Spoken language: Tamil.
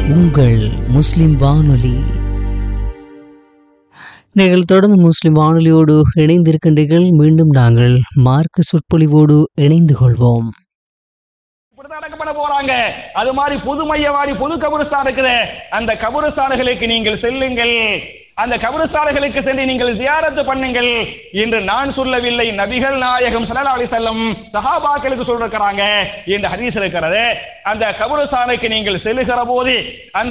உங்கள் முஸ்லிம் வானொலி நீங்கள் தொடர்ந்து முஸ்லிம் வானொலியோடு இணைந்திருக்கின்றீர்கள் மீண்டும் நாங்கள் மார்க்க சொற்பொழிவோடு இணைந்து கொள்வோம் இப்படிதான் அடக்கப்பட போறாங்க அது மாதிரி புது மையவாடி புது கபருஸ்தான் இருக்குது அந்த கபருஸ்தான்களுக்கு நீங்கள் செல்லுங்கள் அந்த கபருஸ்தான்களுக்கு சென்று நீங்கள் ஜியாரத்து பண்ணுங்கள் என்று நான் சொல்லவில்லை நபிகள் நாயகம் ஸல்லல்லாஹு அலைஹி வஸல்லம் சஹாபாக்களுக்கு சொல்லிருக்கிறாங்க என்று ஹதீஸ் இருக்கிறது அந்த கபருஸ்தானுக்கு நீங்கள் செல்லுகிற போது அந்த